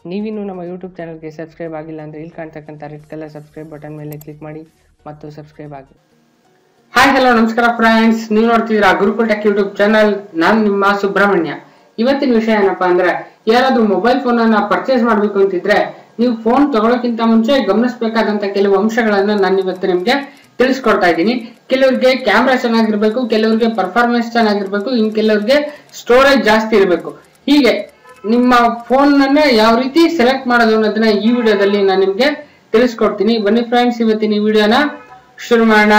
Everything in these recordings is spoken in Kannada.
ನೀವಿನ್ನೂ ನಮ್ಮ ಯೂಟ್ಯೂಬ್ ಚಾನಲ್ಗೆ ಸಬ್ಸ್ಕ್ರೈಬ್ ಆಗಿಲ್ಲ ಅಂದರೆ ಇಲ್ಲಿ ಕಾಣ್ತಕ್ಕಂಥ ರೆಡ್ ಕಲರ್ ಸಬ್ಸ್ಕ್ರೈಬ್ ಬಟನ್ ಮೇಲೆ ಕ್ಲಿಕ್ ಮಾಡಿ ಮತ್ತು ಸಬ್ಸ್ಕ್ರೈಬ್ ಆಗಿ ಹಾಯ್ ಹಲೋ ನಮಸ್ಕಾರ ಫ್ರೆಂಡ್ಸ್ ನೀವು ನೋಡ್ತಿದ್ದೀರಾ ಗುರುಕುಲ್ ಟೆಕ್ ಯೂಟ್ಯೂಬ್ ಚಾನಲ್ ನಾನು ನಿಮ್ಮ ಸುಬ್ರಹ್ಮಣ್ಯ ಇವತ್ತಿನ ವಿಷಯ ಏನಪ್ಪಾ ಅಂದ್ರೆ ಯಾರಾದ್ರೂ ಮೊಬೈಲ್ ಫೋನ್ ಅನ್ನ ಪರ್ಚೇಸ್ ಮಾಡ್ಬೇಕು ಅಂತಿದ್ರೆ ನೀವು ಫೋನ್ ತಗೊಳ್ಳೋಕ್ಕಿಂತ ಮುಂಚೆ ಗಮನಿಸಬೇಕಾದಂತ ಕೆಲವು ಅಂಶಗಳನ್ನ ನಾನು ಇವತ್ತು ನಿಮ್ಗೆ ತಿಳಿಸ್ಕೊಡ್ತಾ ಇದ್ದೀನಿ ಕೆಲವ್ರಿಗೆ ಕ್ಯಾಮ್ರಾ ಚೆನ್ನಾಗಿರ್ಬೇಕು ಕೆಲವ್ರಿಗೆ ಪರ್ಫಾರ್ಮೆನ್ಸ್ ಚೆನ್ನಾಗಿರ್ಬೇಕು ಇನ್ ಕೆಲವ್ರಿಗೆ ಸ್ಟೋರೇಜ್ ಜಾಸ್ತಿ ಇರಬೇಕು ಹೀಗೆ ನಿಮ್ಮ ಫೋನ್ ಅನ್ನ ಯಾವ ರೀತಿ ಸೆಲೆಕ್ಟ್ ಮಾಡೋದು ಅನ್ನೋದನ್ನ ಈ ವಿಡಿಯೋದಲ್ಲಿ ನಾನು ನಿಮ್ಗೆ ತಿಳಿಸ್ಕೊಡ್ತೀನಿ ಬನ್ನಿ ಫ್ರೆಂಡ್ಸ್ ಇವತ್ತಿನ ಈ ವಿಡಿಯೋನ ಶುರು ಮಾಡೋಣ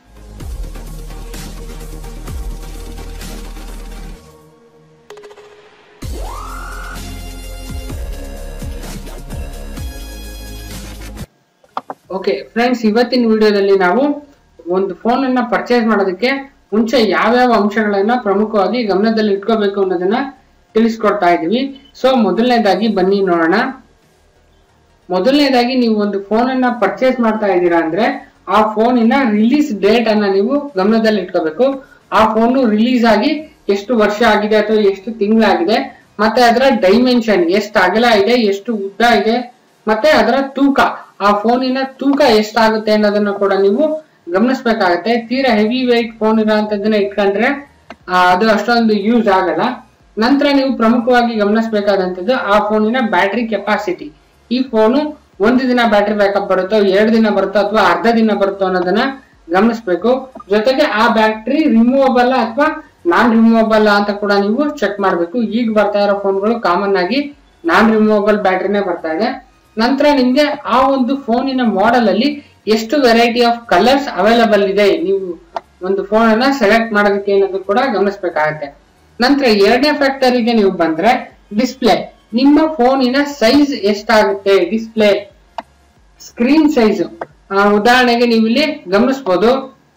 ಓಕೆ ಫ್ರೆಂಡ್ಸ್ ಇವತ್ತಿನ ವಿಡಿಯೋದಲ್ಲಿ ನಾವು ಒಂದು ಫೋನ್ ಅನ್ನ ಪರ್ಚೇಸ್ ಮಾಡೋದಕ್ಕೆ ಮುಂಚೆ ಯಾವ್ಯಾವ ಅಂಶಗಳನ್ನ ಪ್ರಮುಖವಾಗಿ ಗಮನದಲ್ಲಿ ಇಟ್ಕೋಬೇಕು ಅನ್ನೋದನ್ನ ತಿಳಿಸ್ಕೊಡ್ತಾ ಇದೀವಿ ಸೊ ಮೊದಲನೇದಾಗಿ ಬನ್ನಿ ನೋಡೋಣ ಮೊದಲನೇದಾಗಿ ನೀವು ಒಂದು ಫೋನ್ ಅನ್ನ ಪರ್ಚೇಸ್ ಮಾಡ್ತಾ ಇದ್ದೀರಾ ಅಂದ್ರೆ ಆ ಫೋನಿನ ರಿಲೀಸ್ ಡೇಟ್ ಅನ್ನ ನೀವು ಗಮನದಲ್ಲಿ ಇಟ್ಕೋಬೇಕು ಆ ಫೋನ್ ರಿಲೀಸ್ ಆಗಿ ಎಷ್ಟು ವರ್ಷ ಆಗಿದೆ ಅಥವಾ ಎಷ್ಟು ತಿಂಗಳಾಗಿದೆ ಮತ್ತೆ ಅದರ ಡೈಮೆನ್ಷನ್ ಎಷ್ಟು ಅಗಲ ಇದೆ ಎಷ್ಟು ಉದ್ದ ಇದೆ ಮತ್ತೆ ಅದರ ತೂಕ ಆ ಫೋನಿನ ತೂಕ ಎಷ್ಟಾಗುತ್ತೆ ಅನ್ನೋದನ್ನ ಕೂಡ ನೀವು ಗಮನಿಸಬೇಕಾಗತ್ತೆ ತೀರಾ ಹೆವಿ ವೆಯ್ಟ್ ಫೋನ್ ಇರೋಂಥದ್ದನ್ನ ಇಟ್ಕೊಂಡ್ರೆ ಆ, ಅದು ಅಷ್ಟೊಂದು ಯೂಸ್ ಆಗಲ್ಲ ನಂತರ ನೀವು ಪ್ರಮುಖವಾಗಿ ಗಮನಿಸಬೇಕಾದಂತದ್ದು ಆ ಫೋನಿನ ಬ್ಯಾಟರಿ ಕೆಪಾಸಿಟಿ ಈ ಫೋನು ಒಂದು ದಿನ ಬ್ಯಾಟರಿ ಬ್ಯಾಕಪ್ ಬರುತ್ತೋ ಎರಡು ದಿನ ಬರುತ್ತೋ ಅಥವಾ ಅರ್ಧ ದಿನ ಬರುತ್ತೋ ಅನ್ನೋದನ್ನ ಗಮನಿಸಬೇಕು ಜೊತೆಗೆ ಆ ಬ್ಯಾಟ್ರಿ ರಿಮೂವಬಲ್ ಅಥವಾ ನಾನ್ ರಿಮೂವಬಲ್ ಅಂತ ಕೂಡ ನೀವು ಚೆಕ್ ಮಾಡಬೇಕು ಈಗ ಬರ್ತಾ ಇರೋ ಫೋನ್ಗಳು ಕಾಮನ್ ಆಗಿ ನಾನ್ ರಿಮೂವಬಲ್ ಬ್ಯಾಟ್ರಿನೇ ಬರ್ತಾ ಇದೆ ನಂತರ ನಿಮ್ಗೆ ಆ ಒಂದು ಫೋನಿನ ಮಾಡೆಲ್ ಅಲ್ಲಿ ಎಷ್ಟು ವೆರೈಟಿ ಆಫ್ ಕಲರ್ಸ್ ಅವೈಲಬಲ್ ಇದೆ ನೀವು ಒಂದು ಫೋನ್ ಅನ್ನ ಸೆಲೆಕ್ಟ್ ಮಾಡೋದಕ್ಕೆ ಅನ್ನೋದು ಕೂಡ ಗಮನಿಸಬೇಕಾಗತ್ತೆ ನಂತರ ಎರಡನೇ ಫ್ಯಾಕ್ಟರಿಗೆ ನೀವು ಬಂದ್ರೆ ಡಿಸ್ಪ್ಲೇ ನಿಮ್ಮ ಫೋನಿನ ಸೈಜ್ ಎಷ್ಟಾಗುತ್ತೆ ಡಿಸ್ಪ್ಲೇ ಸ್ಕ್ರೀನ್ ಸೈಜ್ ಉದಾಹರಣೆಗೆ ನೀವು ಇಲ್ಲಿ ಗಮನಿಸಬಹುದು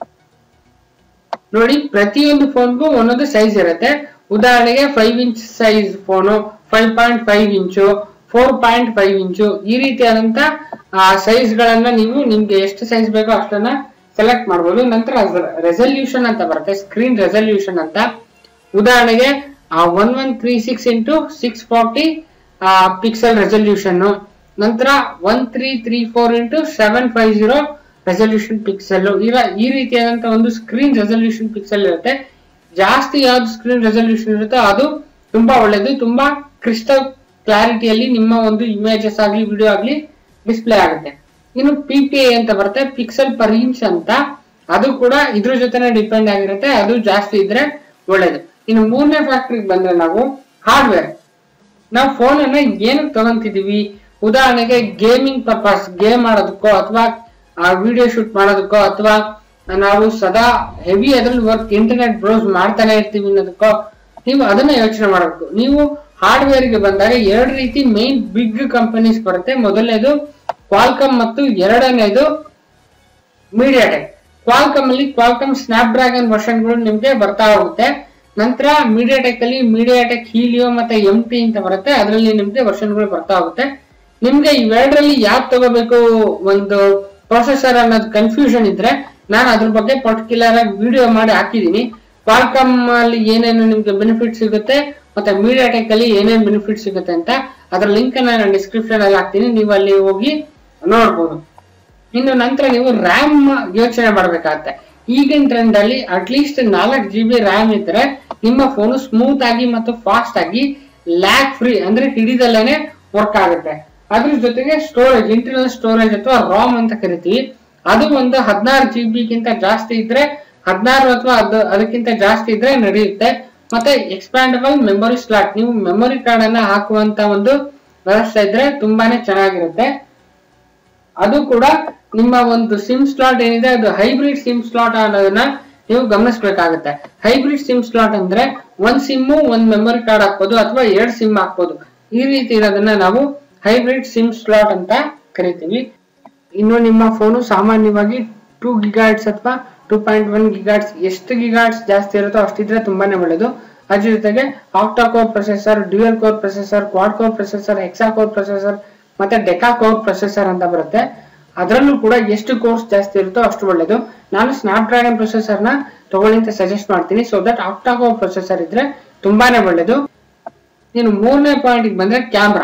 ನೋಡಿ ಪ್ರತಿಯೊಂದು ಫೋನ್ಗೂ ಒಂದೊಂದು ಸೈಜ್ ಇರುತ್ತೆ ಉದಾಹರಣೆಗೆ five inch size phone five point five inch four point five inch ಈ ರೀತಿಯಾದಂತ ಸೈಜ್ ಗಳನ್ನ ನೀವು ನಿಮ್ಗೆ ಎಷ್ಟು ಸೈಜ್ ಬೇಕೋ ಅಷ್ಟನ್ನ ಸೆಲೆಕ್ಟ್ ಮಾಡಬಹುದು ನಂತರ ರೆಸಲ್ಯೂಷನ್ ಅಂತ ಬರುತ್ತೆ ಸ್ಕ್ರೀನ್ ರೆಸಲ್ಯೂಷನ್ ಅಂತ ಉದಾಹರಣೆಗೆ one one three six into six forty pixel resolution ನಂತರ one three three four into seven five zero resolution pixel ಈ ರೀತಿಯಾದಂತ ಒಂದು ಸ್ಕ್ರೀನ್ ರೆಸಲ್ಯೂಷನ್ ಪಿಕ್ಸೆಲ್ ಇರುತ್ತೆ ಜಾಸ್ತಿ ಯಾವ್ದು ಸ್ಕ್ರೀನ್ ರೆಸಲ್ಯೂಷನ್ ಇರುತ್ತೋ ಅದು ತುಂಬಾ ಒಳ್ಳೇದು ತುಂಬಾ ಕ್ರಿಸ್ಟಲ್ ಕ್ಲಾರಿಟಿಯಲ್ಲಿ ನಿಮ್ಮ ಒಂದು ಇಮೇಜಸ್ ಆಗ್ಲಿ ವಿಡಿಯೋ ಆಗ್ಲಿ ಡಿಸ್ಪ್ಲೇ ಆಗುತ್ತೆ ಇನ್ನು ಪಿ ಪಿ ಐ ಅಂತ ಬರುತ್ತೆ ಪಿಕ್ಸೆಲ್ ಪರ್ ಇಂಚ್ ಅಂತ ಅದು ಕೂಡ ಇದ್ರ ಜೊತೆನೆ ಡಿಪೆಂಡ್ ಆಗಿರುತ್ತೆ ಅದು ಜಾಸ್ತಿ ಇದ್ರೆ ಒಳ್ಳೇದು ಇನ್ನು ಮೂರನೇ ಫ್ಯಾಕ್ಟ್ರಿಗೆ ಬಂದ್ರೆ ನಾವು ಹಾರ್ಡ್ವೇರ್ ನಾವು ಫೋನ್ ಅನ್ನ ಏನಕ್ಕೆ ತಗೊಂತಿದೀವಿ ಉದಾಹರಣೆಗೆ ಗೇಮಿಂಗ್ ಪರ್ಪಸ್ ಗೇಮ್ ಮಾಡೋದಕ್ಕೋ ಅಥವಾ ವಿಡಿಯೋ ಶೂಟ್ ಮಾಡೋದಕ್ಕೋ ಅಥವಾ ನಾವು ಸದಾ ಹೆವಿ ಅದ್ರಲ್ಲಿ ವರ್ಕ್ ಇಂಟರ್ನೆಟ್ ಬ್ರೌಸ್ ಮಾಡ್ತಾನೆ ಇರ್ತೀವಿ ಅನ್ನೋದಕ್ಕೋ ನೀವು ಅದನ್ನ ಯೋಚನೆ ಮಾಡಬೇಕು ನೀವು ಹಾರ್ಡ್ವೇರ್ ಗೆ ಬಂದಾಗ ಎರಡು ರೀತಿ ಮೇನ್ ಬಿಗ್ ಕಂಪನೀಸ್ ಬರುತ್ತೆ ಮೊದಲನೇದು ಕ್ವಾಲ್ಕಮ್ ಮತ್ತು ಎರಡನೇದು ಮೀಡಿಯಾಟೆಕ್ ಕ್ವಾಲ್ಕಮ್ ಅಲ್ಲಿ ಕ್ವಾಲ್ಕಮ್ ಸ್ನಾಪ್ ಡ್ರ್ಯಾಗನ್ ವರ್ಷನ್ಗಳು ನಿಮ್ಗೆ ಬರ್ತಾ ಹೋಗುತ್ತೆ ನಂತರ ಮೀಡಿಯಾಟೆಕ್ ಅಲ್ಲಿ ಮೀಡಿಯಾಟೆಕ್ ಹೀಲಿಯೋ ಮತ್ತೆ ಎಂ ಟಿ ಅಂತ ಬರುತ್ತೆ ಅದರಲ್ಲಿ ನಿಮ್ಗೆ ವರ್ಷನ್ಗಳು ಬರ್ತಾ ಹೋಗುತ್ತೆ ನಿಮ್ಗೆ ಇವೆರಡರಲ್ಲಿ ಯಾವ್ದು ತಗೋಬೇಕು ಒಂದು ಪ್ರೊಸೆಸರ್ ಅನ್ನೋದು ಕನ್ಫ್ಯೂಷನ್ ಇದ್ರೆ ನಾನು ಅದ್ರ ಬಗ್ಗೆ ಪರ್ಟಿಕ್ಯುಲರ್ ಆಗಿ ವಿಡಿಯೋ ಮಾಡಿ ಹಾಕಿದೀನಿ ಕ್ವಾಲ್ಕಮ್ ಅಲ್ಲಿ ಏನೇನು ನಿಮ್ಗೆ ಬೆನಿಫಿಟ್ ಸಿಗುತ್ತೆ ಮತ್ತೆ ಮೀಡಿಯಾಟೆಕ್ ಅಲ್ಲಿ ಏನೇನು ಬೆನಿಫಿಟ್ ಸಿಗುತ್ತೆ ಅಂತ ಅದರ ಲಿಂಕ್ ಅನ್ನ ನಾನು ಡಿಸ್ಕ್ರಿಪ್ಷನ್ ಅಲ್ಲಿ ಹಾಕ್ತೀನಿ ನೀವು ಅಲ್ಲಿ ಹೋಗಿ ನೋಡ್ಬೋದು ಇನ್ನು ನಂತರ ನೀವು ರ್ಯಾಮ್ ಯೋಚನೆ ಮಾಡ್ಬೇಕಾಗತ್ತೆ ಈಗಿನ ಟ್ರೆಂಡ್ ಅಲ್ಲಿ ಅಟ್ಲೀಸ್ಟ್ ನಾಲ್ಕು ಜಿ ಬಿ ರ್ಯಾಮ್ ಇದ್ರೆ ನಿಮ್ಮ ಫೋನ್ ಸ್ಮೂತ್ ಆಗಿ ಮತ್ತು ಫಾಸ್ಟ್ ಆಗಿ ಲ್ಯಾಕ್ ಫ್ರೀ ಅಂದ್ರೆ ಹಿಡಿದಲ್ಲೇನೆ ವರ್ಕ್ ಆಗುತ್ತೆ ಅದ್ರ ಜೊತೆಗೆ ಸ್ಟೋರೇಜ್ ಇಂಟರ್ನಲ್ ಸ್ಟೋರೇಜ್ ಅಥವಾ ರಾಮ್ ಅಂತ ಕರಿತೀವಿ ಅದು ಒಂದು ಹದಿನಾರು ಜಿ ಗಿಂತ ಜಾಸ್ತಿ ಇದ್ರೆ ಹದಿನಾರು ಅಥವಾ ಅದು ಅದಕ್ಕಿಂತ ಜಾಸ್ತಿ ಇದ್ರೆ ನಡೆಯುತ್ತೆ ಮತ್ತೆ ಎಕ್ಸ್ಪ್ಯಾಂಡಬಲ್ ಮೆಮೊರಿ ಸ್ಲಾಟ್ ನೀವು ಮೆಮೊರಿ ಕಾರ್ಡ್ ಅನ್ನ ಹಾಕುವಂತ ಒಂದು ವ್ಯವಸ್ಥೆ ಇದ್ರೆ ತುಂಬಾನೇ ಚೆನ್ನಾಗಿರುತ್ತೆ ಅದು ಕೂಡ ನಿಮ್ಮ ಒಂದು ಸಿಮ್ ಸ್ಲಾಟ್ ಏನಿದೆ ಅದು ಹೈಬ್ರಿಡ್ ಸಿಮ್ ಸ್ಲಾಟ್ ಅನ್ನೋದನ್ನ ನೀವು ಗಮನಿಸಬೇಕಾಗುತ್ತೆ ಹೈಬ್ರಿಡ್ ಸಿಮ್ ಸ್ಲಾಟ್ ಅಂದ್ರೆ ಒಂದ್ ಸಿಮ್ಮು ಒಂದ್ ಮೆಮೊರಿ ಕಾರ್ಡ್ ಹಾಕ್ಬೋದು ಅಥವಾ ಎರಡ್ ಸಿಮ್ ಹಾಕ್ಬೋದು ಈ ರೀತಿ ಇರೋದನ್ನ ನಾವು ಹೈಬ್ರಿಡ್ ಸಿಮ್ ಸ್ಲಾಟ್ ಅಂತ ಕರಿತೀವಿ ಇನ್ನು ನಿಮ್ಮ ಫೋನು ಸಾಮಾನ್ಯವಾಗಿ ಟೂ ಗಿಗಾಟ್ಸ್ ಅಥವಾ ಟೂ ಪಾಯಿಂಟ್ ಒನ್ ಗಿಗಾಟ್ಸ್ ಎಷ್ಟು ಗಿಗಾಟ್ಸ್ ಜಾಸ್ತಿ ಇರುತ್ತೋ ಅಷ್ಟಿದ್ರೆ ತುಂಬಾನೇ ಒಳ್ಳೇದು ಅದ್ರ ಜೊತೆಗೆ octa core processor dual core processor quad core processor hexa core processor ಮತ್ತೆ ಡೆಕಾ ಕೋರ್ ಪ್ರೊಸೆಸರ್ ಅಂತ ಬರುತ್ತೆ ಅದರಲ್ಲೂ ಕೂಡ ಎಷ್ಟು ಕೋರ್ಸ್ ಜಾಸ್ತಿ ಇರುತ್ತೋ ಅಷ್ಟು ಒಳ್ಳೇದು ನಾನು ಸ್ನಾಪ್ ಡ್ರ್ಯಾಗನ್ ಪ್ರೊಸೆಸರ್ ನ ತಗೊಳ್ಳಿ ಅಂತ ಸಜೆಸ್ಟ್ ಮಾಡ್ತೀನಿ so that octa core processor ಇದ್ರೆ ತುಂಬಾನೇ ಒಳ್ಳೇದು ಇನ್ನು ಮೂರನೇ ಪಾಯಿಂಟ್ ಬಂದ್ರೆ ಕ್ಯಾಮ್ರಾ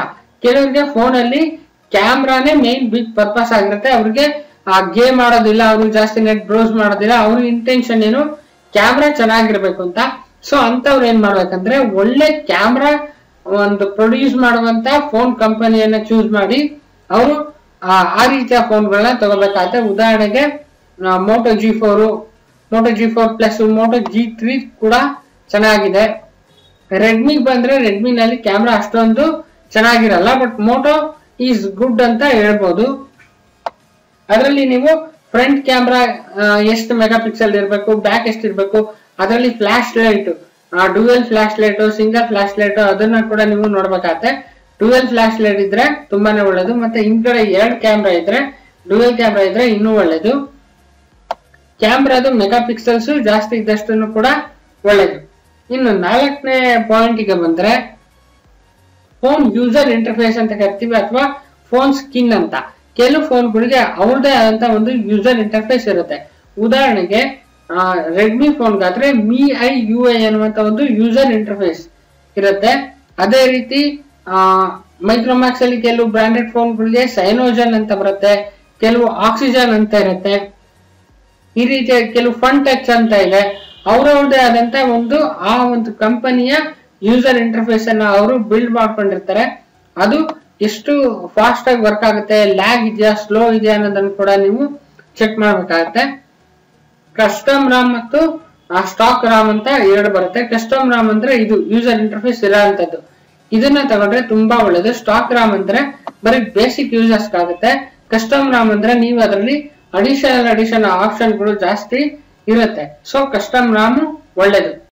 ಕೆಲವರಿಗೆ ಫೋನ್ ಅಲ್ಲಿ ಕ್ಯಾಮ್ರಾನೇ ಮೇನ್ ಬಿಗ್ ಪರ್ಪಸ್ ಆಗಿರುತ್ತೆ ಅವ್ರಿಗೆ ಆ ಗೇಮ್ ಆಡೋದಿಲ್ಲ ಅವ್ರು ಜಾಸ್ತಿ ನೆಟ್ ಬ್ರೌಸ್ ಮಾಡೋದಿಲ್ಲ ಅವ್ರ ಇಂಟೆನ್ಷನ್ ಏನು ಕ್ಯಾಮ್ರಾ ಚೆನ್ನಾಗಿರ್ಬೇಕು ಅಂತ ಸೊ ಅಂತವ್ರು ಏನ್ ಮಾಡ್ಬೇಕಂದ್ರೆ ಒಳ್ಳೆ ಕ್ಯಾಮ್ರಾ ಒಂದು ಪ್ರೊಡ್ಯೂಸ್ ಮಾಡುವಂತ ಫೋನ್ ಕಂಪನಿಯನ್ನ ಚೂಸ್ ಮಾಡಿ ಅವರು ಆ ರೀತಿಯ ಫೋನ್ಗಳನ್ನ ತಗೋಬೇಕಾಗತ್ತೆ ಉದಾಹರಣೆಗೆ Moto G four Moto G four plus Moto G three ಕೂಡ ಚೆನ್ನಾಗಿದೆ ರೆಡ್ಮಿ ಬಂದ್ರೆ ರೆಡ್ಮಿ ನಲ್ಲಿ ಕ್ಯಾಮ್ರಾ ಅಷ್ಟೊಂದು ಚೆನ್ನಾಗಿರಲ್ಲ ಬಟ್ ಮೋಟೋ ಈಸ್ ಗುಡ್ ಅಂತ ಹೇಳ್ಬೋದು ಅದರಲ್ಲಿ ನೀವು ಫ್ರಂಟ್ ಕ್ಯಾಮ್ರಾ ಎಷ್ಟು ಮೆಗಾ ಪಿಕ್ಸೆಲ್ ಇರಬೇಕು ಬ್ಯಾಕ್ ಎಷ್ಟು ಇರಬೇಕು ಅದರಲ್ಲಿ flash light dual flash light single flash light ಅದನ್ನ ಕೂಡ ನೀವು ನೋಡ್ಬೇಕಾಗತ್ತೆ ಡುವೆಲ್ ಫ್ಲಾಶ್ ಲೈಟ್ ಇದ್ರೆ ತುಂಬಾನೇ ಒಳ್ಳೇದು ಮತ್ತೆ ಹಿಂದ್ಗಡೆ ಎರಡು ಕ್ಯಾಮ್ರಾ ಇದ್ರೆ ಡುವೆಲ್ ಕ್ಯಾಮ್ರಾ ಇದ್ರೆ ಇನ್ನೂ ಒಳ್ಳೇದು ಕ್ಯಾಮ್ರಾದು ಮೆಗಾ ಪಿಕ್ಸೆಲ್ಸ್ ಜಾಸ್ತಿ ಇದ್ದಷ್ಟು ಕೂಡ ಒಳ್ಳೇದು ಇನ್ನು ನಾಲ್ಕನೇ ಪಾಯಿಂಟ್ಗೆ ಬಂದ್ರೆ ಫೋನ್ ಯೂಸರ್ ಇಂಟರ್ಫೇಸ್ ಅಂತ ಕರಿತೀವಿ ಅಥವಾ ಫೋನ್ ಸ್ಕಿನ್ ಅಂತ ಕೆಲವು ಫೋನ್ಗಳಿಗೆ ಅವ್ರದೇ ಆದಂತ ಒಂದು ಯೂಸರ್ ಇಂಟರ್ಫೇಸ್ ಇರುತ್ತೆ ಉದಾಹರಣೆಗೆ ರೆಡ್ಮಿ ಫೋನ್ಗಾದ್ರೆ ಮಿ ಐ ಯು ಐ ಅನ್ನುವಂತ ಒಂದು ಯೂಸರ್ ಇಂಟರ್ಫೇಸ್ ಇರುತ್ತೆ ಅದೇ ರೀತಿ ಮೈಕ್ರೋಮ್ಯಾಕ್ಸ್ ಅಲ್ಲಿ ಕೆಲವು ಬ್ರಾಂಡೆಡ್ ಫೋನ್ಗಳಿಗೆ ಸೈನೋಜನ್ ಅಂತ ಬರುತ್ತೆ ಕೆಲವು ಆಕ್ಸಿಜನ್ ಅಂತ ಇರುತ್ತೆ ಈ ರೀತಿಯ ಕೆಲವು ಫನ್ ಟಚ್ ಅಂತ ಇದೆ ಅವ್ರವ್ರದೇ ಆದಂತ ಒಂದು ಆ ಒಂದು ಕಂಪನಿಯ ಯೂಸರ್ ಇಂಟರ್ಫೇಸ್ ಅನ್ನ ಅವರು ಬಿಲ್ಡ್ ಮಾಡ್ಕೊಂಡಿರ್ತಾರೆ ಅದು ಎಷ್ಟು ಫಾಸ್ಟ್ ಆಗಿ ವರ್ಕ್ ಆಗುತ್ತೆ ಲ್ಯಾಗ್ ಇದೆಯಾ ಸ್ಲೋ ಇದೆಯಾ ಅನ್ನೋದನ್ನ ಕೂಡ ನೀವು ಚೆಕ್ ಮಾಡ್ಬೇಕಾಗತ್ತೆ ಕಸ್ಟಮ್ ರಾಮ್ ಮತ್ತು ಸ್ಟಾಕ್ ರಾಮ್ ಅಂತ ಎರಡು ಬರುತ್ತೆ ಕಸ್ಟಮ್ ರಾಮ್ ಅಂದ್ರೆ ಇದು ಯೂಸರ್ ಇಂಟರ್ಫೇಸ್ ಇರೋಂಥದ್ದು ಇದನ್ನ ತಗೊಂಡ್ರೆ ತುಂಬಾ ಒಳ್ಳೇದು ಸ್ಟಾಕ್ ರಾಮ್ ಅಂದ್ರೆ ಬರೀ ಬೇಸಿಕ್ ಯೂಸರ್ಸ್ ಆಗುತ್ತೆ ಕಸ್ಟಮ್ ರಾಮ್ ಅಂದ್ರೆ ನೀವು ಅದರಲ್ಲಿ ಅಡಿಷನಲ್ ಅಡಿಷನಲ್ ಆಪ್ಷನ್ಗಳು ಜಾಸ್ತಿ ಇರುತ್ತೆ ಸೊ ಕಸ್ಟಮ್ ರಾಮ್ ಒಳ್ಳೇದು